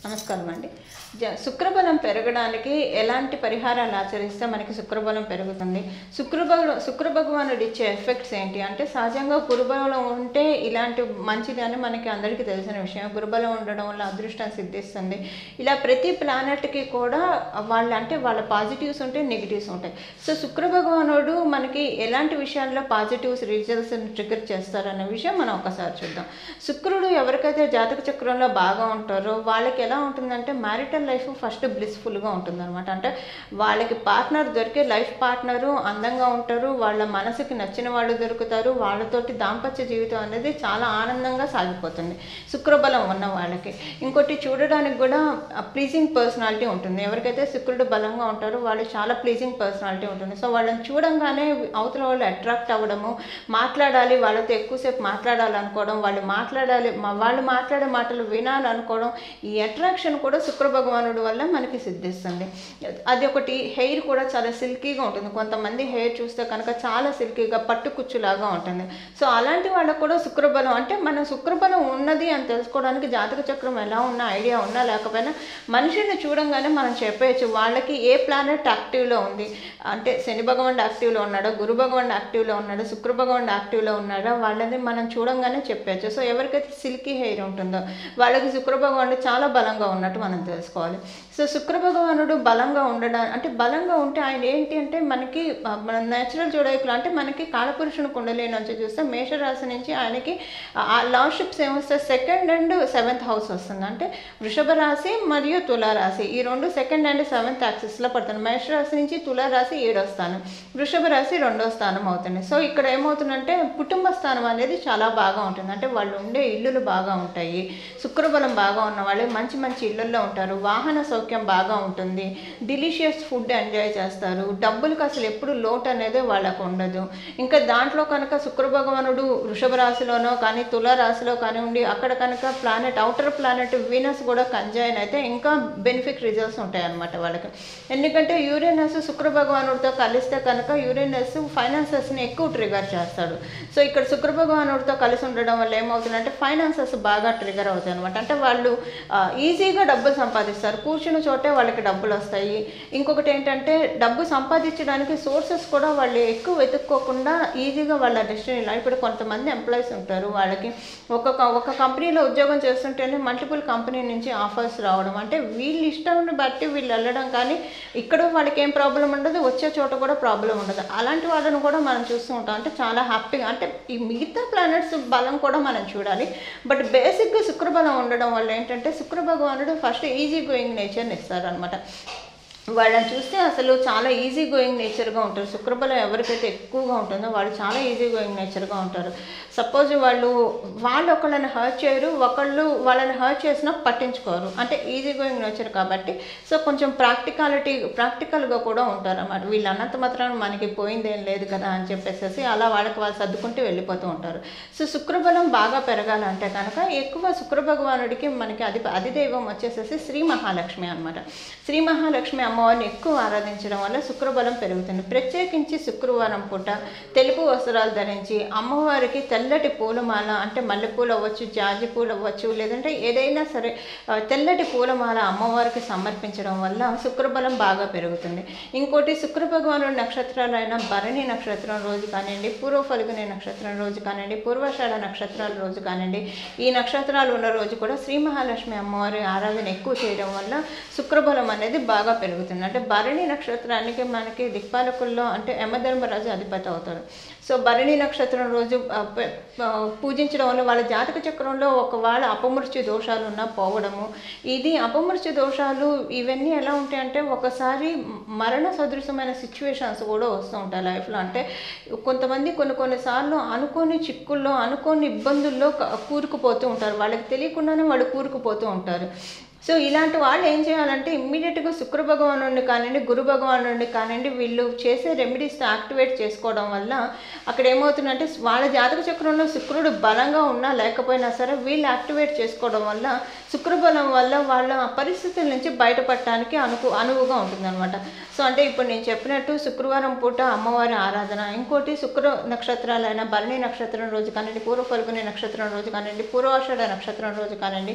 నమస్కారం అండి జ శుక్రబలం పెరగడానికి ఎలాంటి పరిహారాలు ఆచరిస్తే మనకి శుక్రబలం పెరుగుతుంది శుక్రబలం శుక్ర భగవానుడు ఇచ్చే ఎఫెక్ట్స్ ఏంటి అంటే సహజంగా గురుబలం ఉంటే ఇలాంటి మంచిది అని మనకి అందరికీ తెలిసిన విషయం గురుబలం ఉండడం వల్ల అదృష్టం సిద్ధిస్తుంది ఇలా ప్రతి ప్లానెట్కి కూడా వాళ్ళ అంటే వాళ్ళ పాజిటివ్స్ ఉంటాయి నెగిటివ్స్ ఉంటాయి సో శుక్ర భగవానుడు మనకి ఎలాంటి విషయాల్లో పాజిటివ్స్ రిజల్ట్స్ ట్రిగర్ చేస్తారన్న విషయం మనం ఒకసారి చూద్దాం శుక్రుడు ఎవరికైతే జాతక చక్రంలో బాగా ఉంటారో వాళ్ళకి ఎలా ఉంటుందంటే మ్యారిటల్ లైఫ్ ఫస్ట్ బ్లిస్ఫుల్గా ఉంటుందన్నమాట అంటే వాళ్ళకి పార్ట్నర్ దొరికే లైఫ్ పార్ట్నరు అందంగా ఉంటారు వాళ్ళ మనసుకి నచ్చిన వాళ్ళు దొరుకుతారు వాళ్ళతోటి దాంపత్య జీవితం అనేది చాలా ఆనందంగా సాగిపోతుంది శుక్రబలం ఉన్న వాళ్ళకి ఇంకోటి చూడడానికి కూడా ప్లీజింగ్ పర్సనాలిటీ ఉంటుంది ఎవరికైతే శుక్రుడు బలంగా ఉంటారో వాళ్ళు చాలా ప్లీజింగ్ పర్సనాలిటీ ఉంటుంది సో వాళ్ళని చూడంగానే అవతల వాళ్ళు అట్రాక్ట్ అవ్వడము మాట్లాడాలి వాళ్ళతో ఎక్కువసేపు మాట్లాడాలనుకోవడం వాళ్ళు మాట్లాడాలి మా- వాళ్ళు మాట్లాడే మాటలు వినాలనుకోవడం ఈ అట్రాక్షన్ కూడా శుక్ర భగవానుడి వల్ల మనకి సిద్ధిస్తుంది అది ఒకటి హెయిర్ కూడా చాలా సిల్కీగా ఉంటుంది కొంతమంది హెయిర్ చూస్తే కనుక చాలా సిల్కీగా పట్టు కుచ్చులాగా ఉంటుంది సో అలాంటి వాళ్ళకు కూడా శుక్రబలం అంటే మన శుక్రబలం ఉన్నది అని తెలుసుకోవడానికి జాతక చక్రం ఎలా ఉన్నా ఐడియా ఉన్నా లేకపోయినా మనిషిని చూడంగానే మనం చెప్పేయచ్చు వాళ్ళకి ఏ ప్లానెట్ యాక్టివ్లో ఉంది అంటే శని భగవానుడు యాక్టివ్లో ఉన్నాడో గురు భగవానుడు యాక్టివ్లో ఉన్నాడో శుక్ర భగవానుడు యాక్టివ్లో ఉన్నాడో వాళ్ళని మనం చూడంగానే చెప్పేయచ్చు సో ఎవరికైతే సిల్కీ హెయిర్ ఉంటుందో వాళ్ళకి శుక్ర భగవానుడు చాలా బలంగా ఉన్నట్టు మనం తెలుసుకోవాలి సో శుక్ర భగవానుడు బలంగా ఉండడం అంటే బలంగా ఉంటే ఆయన ఏంటి అంటే మనకి ఆ, మన నేచురల్ జోడైకులు అంటే మనకి కాలపురుషుని కుండలి నుంచి చూస్తే మేషరాశి నుంచి ఆయనకి ఆ లార్డ్షిప్స్ ఏమొస్తాయి సెకండ్ అండ్ సెవెంత్ హౌస్ వస్తుంది అంటే వృషభ రాశి మరియు తులారాశి ఈ రెండు సెకండ్ అండ్ సెవెంత్ యాక్సిస్లో పడుతుంది మేషరాశి నుంచి తులారాశి ఏడో స్థానం వృషభ రాశి రెండో స్థానం అవుతుంది సో ఇక్కడ ఏమవుతుందంటే కుటుంబ స్థానం అనేది చాలా బాగా ఉంటుంది అంటే వాళ్ళు ఉండే ఇల్లులు బాగా ఉంటాయి శుక్రబలం బాగా ఉన్న వాళ్ళు మంచి మంచి ఇళ్ళల్లో ఉంటారు వాహన సౌఖ్యం బాగా ఉంటుంది డిలీషియస్ ఫుడ్ ఎంజాయ్ చేస్తారు డబ్బులకు అసలు ఎప్పుడు లోటు అనేది వాళ్ళకు ఉండదు ఇంకా దాంట్లో కనుక శుక్ర భగవానుడు వృషభ రాశిలోనో కానీ తుల రాశిలో కానివ్వండి అక్కడ కనుక ప్లానెట్ అవుటర్ ప్లానెట్ వీనస్ కూడా కంజైన్ అయితే ఇంకా బెనిఫిట్ రిజల్ట్స్ ఉంటాయి అన్నమాట వాళ్ళకి ఎందుకంటే యూరేనస్ శుక్ర భగవానుడితో కలిస్తే కనుక యూరేనస్ ఫైనాన్సెస్ని ఎక్కువ ట్రిగర్ చేస్తాడు సో ఇక్కడ శుక్ర భగవానుడితో కలిసి ఉండడం వల్ల ఏమవుతుందంటే ఫైనాన్సెస్ బాగా ట్రిగర్ అవుతాయి అనమాట అంటే వాళ్ళు ఆ, ఈజీగా డబ్బులు సంపాదిస్తారు కూర్చున్న చోటే వాళ్ళకి డబ్బులు వస్తాయి ఇంకొకటి ఏంటంటే డబ్బు సంపాదించడానికి సోర్సెస్ కూడా వాళ్ళు ఎక్కువ వెతుక్కోకుండా ఈజీగా వాళ్ళ డెస్టినీలో ఇప్పుడు కొంతమంది ఎంప్లాయీస్ ఉంటారు వాళ్ళకి ఒక్కొక్క ఒక కంపెనీలో ఉద్యోగం చేస్తుంటేనే మల్టిపుల్ కంపెనీ నుంచి ఆఫర్స్ రావడం అంటే వీళ్ళ ఇష్టాన్ని బట్టి వీళ్ళు వెళ్ళడం కానీ ఇక్కడ వాళ్ళకి ఏం ప్రాబ్లం ఉండదు వచ్చే చోట కూడా ప్రాబ్లం ఉండదు అలాంటి వాళ్ళని కూడా మనం చూస్తూ ఉంటాం అంటే చాలా హ్యాపీగా అంటే ఈ మిగతా ప్లానెట్స్ బలం కూడా మనం చూడాలి బట్ బేసిక్గా శుక్రబలం ఉండడం వల్ల ఏంటంటే శుక్ర భగవానుడు ఫస్ట్ ఈజీ గోయింగ్ నేచర్ని ఇస్తారనమాట వాళ్ళని చూస్తే అసలు చాలా ఈజీ గోయింగ్ నేచర్గా ఉంటారు శుక్రబలం ఎవరికైతే ఎక్కువగా ఉంటుందో వాళ్ళు చాలా ఈజీ గోయింగ్ నేచర్గా ఉంటారు సపోజ్ వాళ్ళు వాళ్ళు ఒకళ్ళని హర్ట్ చేయరు ఒకళ్ళు వాళ్ళని హర్ట్ చేసినా పట్టించుకోరు అంటే ఈజీ గోయింగ్ నేచర్ కాబట్టి సో కొంచెం ప్రాక్టికాలిటీ ప్రాక్టికల్గా కూడా ఉంటారు అన్నమాట వీళ్ళు అన్నంత మాత్రాన మనకి పోయిందేం లేదు కదా అని చెప్పేసి అలా వాళ్ళకి వాళ్ళు సర్దుకుంటూ వెళ్ళిపోతూ ఉంటారు సో శుక్రబలం బాగా పెరగాలంటే కనుక ఎక్కువ శుక్ర భగవానుడికి మనకి అధి అధిదైవం వచ్చేసేసి శ్రీ మహాలక్ష్మి అన్నమాట శ్రీ మహాలక్ష్మి అమ్మవారిని ఎక్కువ ఆరాధించడం వల్ల శుక్రబలం పెరుగుతుంది ప్రత్యేకించి శుక్రవారం పూట తెలుపు వస్త్రాలు ధరించి అమ్మవారికి తెల్లటి పూలమాల అంటే మల్లెపూలు అవ్వచ్చు జాజి పూలు అవ్వచ్చు లేదంటే ఏదైనా సరే ఆ, తెల్లటి పూలమాల అమ్మవారికి సమర్పించడం వల్ల శుక్రబలం బాగా పెరుగుతుంది ఇంకోటి శుక్ర భగవానుడి నక్షత్రాలైన భరణి నక్షత్రం రోజు కానివ్వండి పూర్వ ఫలుగుని నక్షత్రం రోజు కానివ్వండి పూర్వాషాఢ నక్షత్రాల రోజు కానివ్వండి ఈ నక్షత్రాలు ఉన్న రోజు కూడా శ్రీ మహాలక్ష్మి అమ్మవారి ఆరాధన ఎక్కువ చేయడం వల్ల శుక్రబలం అనేది బాగా పెరుగుతుంది అంటే భరణి నక్షత్రానికి మనకి దిక్పాలకుల్లో అంటే యమధర్మరాజు అధిపతి అవుతాడు సో భరణి నక్షత్రం రోజు ఆ, ప- ఆ, పూజించడం వల్ల వాళ్ళ జాతక చక్రంలో ఒకవేళ అపమృత్యు దోషాలు ఉన్నా పోవడము ఇది అపమృత్యు దోషాలు ఇవన్నీ ఎలా ఉంటాయంటే ఒకసారి మరణ సదృశమైన సిచ్యువేషన్స్ కూడా వస్తూ ఉంటాయి లైఫ్లో అంటే కొంతమంది కొన్ని కొన్నిసార్లు అనుకోని చిక్కుల్లో అనుకోని ఇబ్బందుల్లో క- కూరుకుపోతూ ఉంటారు వాళ్ళకి తెలియకుండానే వాళ్ళు కూరుకుపోతూ ఉంటారు సో ఇలాంటి వాళ్ళు ఏం చేయాలంటే ఇమ్మీడియట్గా శుక్ర భగవానుడిని కానివ్వండి గురు భగవానుడిని కానివ్వండి వీళ్ళు చేసే రెమెడీస్తో యాక్టివేట్ చేసుకోవడం వల్ల అక్కడ ఏమవుతుందంటే వాళ్ళ జాతక చక్రంలో శుక్రుడు బలంగా ఉన్నా లేకపోయినా సరే వీళ్ళు యాక్టివేట్ చేసుకోవడం వల్ల శుక్రబలం వల్ల వాళ్ళ ఆ పరిస్థితుల నుంచి బయటపడటానికి అనుకు అనువుగా ఉంటుందన్నమాట సో అంటే ఇప్పుడు నేను చెప్పినట్టు శుక్రవారం పూట అమ్మవారి ఆరాధన ఇంకోటి శుక్ర నక్షత్రాలైన భరణి నక్షత్రం రోజు కానివ్వండి పూర్వ ఫల్గుని నక్షత్రం రోజు కానివ్వండి పూర్వాషాఢ నక్షత్రం రోజు కానివ్వండి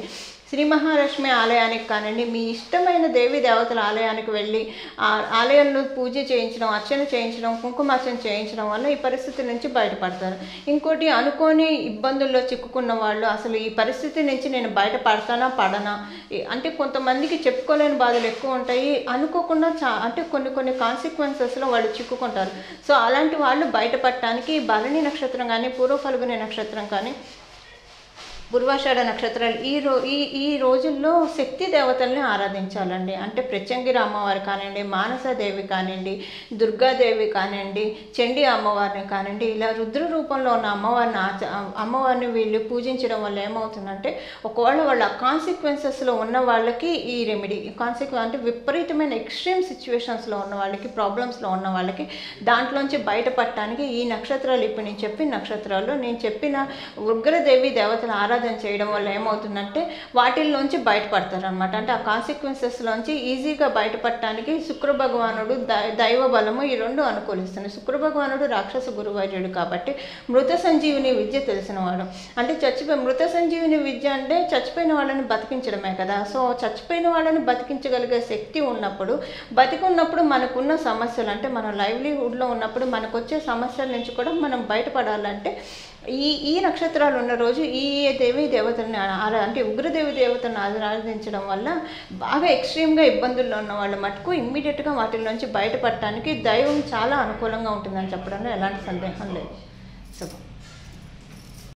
శ్రీ మహాలక్ష్మి ఆలయానికి కానివ్వండి మీ ఇష్టమైన దేవి దేవతల ఆలయానికి వెళ్ళి ఆ ఆలయంలో పూజ చేయించడం అర్చన చేయించడం కుంకుమార్చన చేయించడం వల్ల ఈ పరిస్థితి నుంచి బయటపడతారు ఇంకోటి అనుకోని ఇబ్బందుల్లో చిక్కుకున్న వాళ్ళు అసలు ఈ పరిస్థితి నుంచి నేను బయటపడతానా పడనా ఈ- అంటే కొంతమందికి చెప్పుకోలేని బాధలు ఎక్కువ ఉంటాయి అనుకోకుండా చా అంటే కొన్ని కొన్ని కాన్సిక్వెన్సెస్లో వాళ్ళు చిక్కుకుంటారు సో అలాంటి వాళ్ళు బయటపడటానికి భరణి నక్షత్రం కానీ పూర్వ ఫల్గుని నక్షత్రం కానీ పూర్వాషాఢ నక్షత్రాలు ఈ రో ఈ ఈ రోజుల్లో శక్తి దేవతల్ని ఆరాధించాలండి అంటే ప్రత్యంగిరి అమ్మవారు కానివ్వండి మానసాదేవి కానివ్వండి దుర్గాదేవి కానివ్వండి చండీ అమ్మవారిని కానివ్వండి ఇలా రుద్ర రూపంలో ఉన్న అమ్మవారిని ఆచ అమ్మవారిని వీళ్ళు పూజించడం వల్ల ఏమవుతుందంటే ఒకవేళ వాళ్ళ కాన్సిక్వెన్సెస్లో ఉన్న వాళ్ళకి ఈ రెమెడీ కాన్సిక్వెన్ అంటే విపరీతమైన ఎక్స్ట్రీమ్ సిచ్యువేషన్స్లో ఉన్న వాళ్ళకి ప్రాబ్లమ్స్లో ఉన్న వాళ్ళకి దాంట్లోంచి బయటపడటానికి ఈ నక్షత్రాలు ఇప్పుడు నేను చెప్పిన నక్షత్రాలు నేను చెప్పిన ఉగ్రదేవి దేవతల ఆరాధన చేయడం వల్ల ఏమవుతుందంటే వాటిల్లోంచి బయటపడతారు అనమాట అంటే ఆ కాన్సిక్వెన్సెస్లోంచి ఈజీగా బయటపడటానికి శుక్ర భగవానుడు దై- దైవ బలము ఈ రెండు అనుకూలిస్తున్నాయి శుక్ర భగవానుడు రాక్షస గురువైర్యుడు కాబట్టి మృత సంజీవిని విద్య తెలిసినవాడు అంటే చచ్చిపోయి మృత సంజీవిని విద్య అంటే చచ్చిపోయిన వాళ్ళని బతికించడమే కదా సో చచ్చిపోయిన వాళ్ళని బతికించగలిగే శక్తి ఉన్నప్పుడు బతికున్నప్పుడు మనకున్న సమస్యలు అంటే మనం లైవ్లీహుడ్లో ఉన్నప్పుడు మనకు వచ్చే సమస్యల నుంచి కూడా మనం బయటపడాలంటే ఈ ఈ నక్షత్రాలు ఉన్న రోజు ఈ దేవి దేవతల్ని ఆరా అంటే ఉగ్రదేవి దేవతలను ఆరాధించడం వల్ల బాగా ఎక్స్ట్రీమ్గా ఇబ్బందుల్లో ఉన్న వాళ్ళు మటుకు ఇమ్మీడియట్గా వాటి నుంచి బయటపడటానికి దైవం చాలా అనుకూలంగా ఉంటుందని చెప్పడంలో ఎలాంటి సందేహం లేదు శుభం